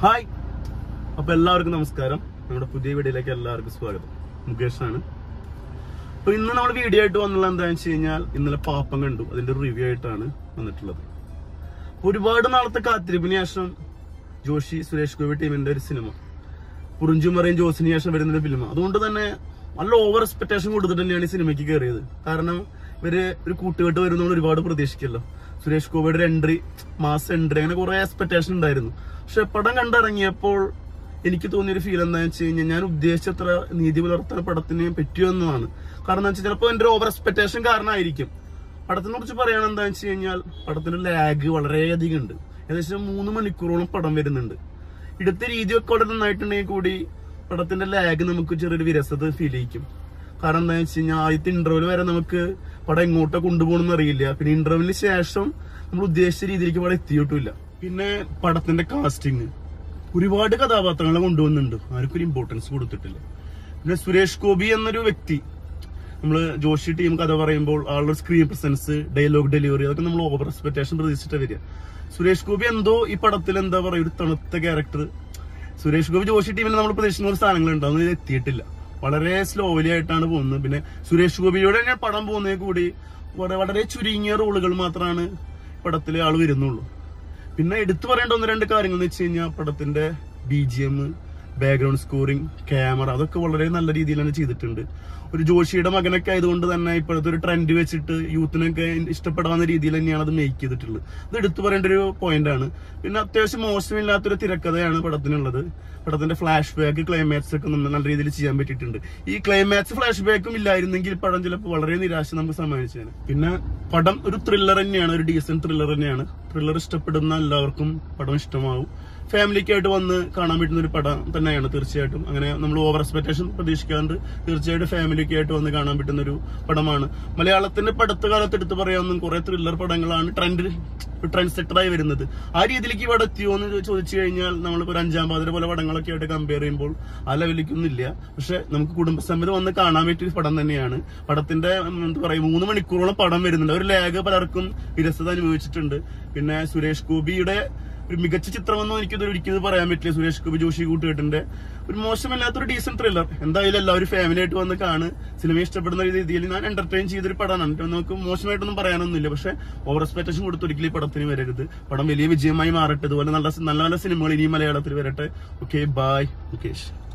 hi അപ്പൊ എല്ലാവർക്കും നമസ്കാരം നമ്മുടെ പുതിയ വീഡിയോയിലേക്ക് എല്ലാവർക്കും സ്വാഗതം മുകേഷാണ് അപ്പൊ ഇന്ന് നമ്മൾ വീഡിയോ ആയിട്ട് വന്നുള്ളത് എന്താണെന്ന് വെച്ച് കഴിഞ്ഞാൽ ഇന്നലെ പാപ്പം കണ്ടു അതിന്റെ റിവ്യൂ ആയിട്ടാണ് വന്നിട്ടുള്ളത് ഒരുപാട് നാളത്തെ കാത്തിരിപ്പിന് ശേഷം ജോഷി സുരേഷ് ഗോപി ടീമിന്റെ ഒരു സിനിമ പുറിഞ്ചുമറയും ജോസിന് ശേഷം വരുന്ന ഒരു ഫിലിം അതുകൊണ്ട് തന്നെ നല്ല ഓവർ എക്സ്പെക്ടേഷൻ കൊടുത്തിട്ട് തന്നെയാണ് ഈ സിനിമയ്ക്ക് കയറിയത് കാരണം ഇവര് ഒരു കൂട്ടുകെട്ട് വരുന്നതുകൊണ്ട് ഒരുപാട് പ്രതീക്ഷിക്കല്ലോ സുരേഷ് ഗോപിയുടെ ഒരു എൻട്രി മാസ് എൻട്രി അങ്ങനെ കുറെ എക്സ്പെക്ടേഷൻ ഉണ്ടായിരുന്നു പക്ഷെ പടം കണ്ടിറങ്ങിയപ്പോൾ എനിക്ക് തോന്നിയൊരു ഫീൽ എന്താണെന്ന് വെച്ച് കഴിഞ്ഞാൽ ഞാൻ ഉദ്ദേശിച്ചത്ര നീതി പുലർത്തുന്ന പടത്തിന് പറ്റിയോ എന്നതാണ് കാരണം എന്താ വെച്ചാൽ ചിലപ്പോൾ എന്റെ ഓവർ എക്സ്പെക്ടേഷൻ കാരണമായിരിക്കും പടത്തിനെ കുറിച്ച് പറയുകയാണെന്ന് എന്താണെന്ന് വെച്ച് കഴിഞ്ഞാൽ പടത്തിന്റെ ലാഗ് വളരെയധികം ഉണ്ട് ഏകദേശം മൂന്ന് മണിക്കൂറോളം പടം വരുന്നുണ്ട് ഇടത്തെ രീതിയൊക്കെ വളരെ നന്നായിട്ടുണ്ടെങ്കിൽ കൂടി പടത്തിന്റെ ലാഗ് നമുക്ക് ചെറിയൊരു വിരസത ഫീൽ ചെയ്യിക്കും കാരണം എന്താ വെച്ച് കഴിഞ്ഞാൽ ആദ്യത്തെ ഇന്റർവ്യൂ വരെ നമുക്ക് പടം എങ്ങോട്ടാ കൊണ്ടുപോകണമെന്ന് അറിയില്ല പിന്നെ ഇന്റർവ്യൂവിന് ശേഷം നമ്മൾ ഉദ്ദേശിച്ച രീതിയിലേക്ക് പടം എത്തിയിട്ടില്ല പിന്നെ പടത്തിന്റെ കാസ്റ്റിംഗ് ഒരുപാട് കഥാപാത്രങ്ങളെ കൊണ്ടുവന്നുണ്ട് ആർക്കും ഒരു ഇമ്പോർട്ടൻസ് കൊടുത്തിട്ടില്ല പിന്നെ സുരേഷ് ഗോപി എന്നൊരു വ്യക്തി നമ്മള് ജോഷി ടീം കഥ പറയുമ്പോൾ ആളുടെ സ്ക്രീൻ പ്രസൻസ് ഡയലോഗ് ഡെലിവറി അതൊക്കെ നമ്മൾ ഓവർ എക്സ്പെക്ടേഷൻ പ്രതീക്ഷിച്ചിട്ട് വരിക സുരേഷ് ഗോപി എന്തോ ഈ പടത്തിൽ എന്താ പറയുക ഒരു തണുത്ത ക്യാരക്ടർ സുരേഷ് ഗോപി ജോഷി ടീമിൽ നമ്മൾ പ്രതീക്ഷിക്കുന്ന ഒരു സാധനങ്ങളുണ്ട് അതൊന്നും ഇത് എത്തിയിട്ടില്ല വളരെ സ്ലോലി ആയിട്ടാണ് പോകുന്നത് പിന്നെ സുരേഷ് ഗോപിയോടെ തന്നെ പടം പോകുന്നതിൽ കൂടി വളരെ വളരെ ചുരുങ്ങിയ റോളുകൾ മാത്രമാണ് പടത്തിൽ ആൾ വരുന്നുള്ളൂ പിന്നെ എടുത്തു പറയേണ്ട ഒന്ന് രണ്ട് കാര്യങ്ങൾ എന്ന് വെച്ച് കഴിഞ്ഞാൽ പടത്തിന്റെ B G M background scoring camera അതൊക്കെ വളരെ നല്ല രീതിയിൽ തന്നെ ചെയ്തിട്ടുണ്ട് ഒരു ജോഷിയുടെ മകനൊക്കെ ആയതുകൊണ്ട് തന്നെ ഇപ്പോഴത്തെ ഒരു ട്രെൻഡ് വെച്ചിട്ട് യൂത്തിനൊക്കെ ഇഷ്ടപ്പെടാവുന്ന രീതിയിൽ തന്നെയാണ് അത് മേക്ക് ചെയ്തിട്ടുള്ളത് ഇത് എടുത്തു പറയേണ്ട ഒരു പോയിന്റ് ആണ് പിന്നെ അത്യാവശ്യം മോശമില്ലാത്തൊരു തിരക്കഥയാണ് പടത്തിനുള്ളത് പടത്തിന്റെ ഫ്ലാഷ് ബാക്ക് ക്ലൈമാക്സ് ഒക്കെ നമ്മൾ നല്ല രീതിയിൽ ചെയ്യാൻ പറ്റിയിട്ടുണ്ട് ഈ ക്ലൈമാക്സ് ഫ്ലാഷ് ബാക്കും ഇല്ലായിരുന്നെങ്കിൽ പടം ചിലപ്പോൾ വളരെ നിരാശ നമുക്ക് സമ്മാനിച്ചേനെ പിന്നെ പടം ഒരു ത്രില്ലർ തന്നെയാണ് ഒരു ഡീസന്റ് ത്രില്ലർ തന്നെയാണ് ത്രില്ലർ ഇഷ്ടപ്പെടുന്ന എല്ലാവർക്കും പടം ഇഷ്ടമാവും ഫാമിലിക്കായിട്ട് വന്ന് കാണാൻ പറ്റുന്ന ഒരു പടം തന്നെയാണ് തീർച്ചയായിട്ടും അങ്ങനെ നമ്മൾ ഓവർ എക്സ്പെക്ടേഷൻ പ്രതീക്ഷിക്കാറുണ്ട് തീർച്ചയായിട്ടും ഫാമിലിക്കായിട്ട് വന്ന് കാണാൻ പറ്റുന്ന ഒരു പടമാണ് മലയാളത്തിന്റെ പടത്ത കാലത്ത് എടുത്ത് പറയാവുന്ന കുറെ ത്രില്ലർ പടങ്ങളാണ് ട്രെൻഡ് ട്രെൻഡ് സെറ്ററായി വരുന്നത് ആ രീതിയിലേക്ക് ഇവിടെ എത്തിയോ എന്ന് ചോദിച്ചു കഴിഞ്ഞാൽ നമ്മളിപ്പോ ഒരു അഞ്ചാം പാതിര പോലെ പടങ്ങളൊക്കെ ആയിട്ട് കമ്പയർ ചെയ്യുമ്പോൾ ആ ലെവലിലേക്കൊന്നും ഇല്ല പക്ഷെ നമുക്ക് കുടുംബസമേതം വന്ന് കാണാൻ പറ്റിയ ഒരു പടം തന്നെയാണ് പടത്തിന്റെ ഉം, എന്താ പറയുക മൂന്ന് മണിക്കൂറോളം പടം വരുന്നുണ്ട് ഒരു ലാഗ് പലർക്കും വിരസത അനുഭവിച്ചിട്ടുണ്ട് പിന്നെ സുരേഷ് ഗോപിയുടെ ഒരു മികച്ച ചിത്രമെന്നോ എനിക്കത് ഒരിക്കലും പറയാൻ പറ്റില്ല സുരേഷ് ഗോപി ജോഷി കൂട്ടുകെട്ടിന്റെ ഒരു മോശമില്ലാത്തൊരു ഡീസന്റ് ത്രില്ലർ എന്തായാലും എല്ലാവരും ഫാമിലി ആയിട്ട് വന്ന് കാണ് സിനിമ ഇഷ്ടപ്പെടുന്ന രീതിയിൽ ഞാൻ എന്റർടൈൻ ചെയ്തൊരു പടമാണ് നമുക്ക് മോശമായിട്ടൊന്നും പറയാനൊന്നുമില്ല പക്ഷെ ഓവർ എക്സ്പെക്ടേഷൻ കൊടുത്ത് ഒരിക്കലും ഈ പടത്തിന് വരരുത് പടം വലിയ വിജയമായി മാറട്ടെ ഇതുപോലെ നല്ല നല്ല നല്ല സിനിമകൾ ഇനിയും മലയാളത്തിൽ വരട്ടെ ഓക്കെ ബായ് മുകേഷ്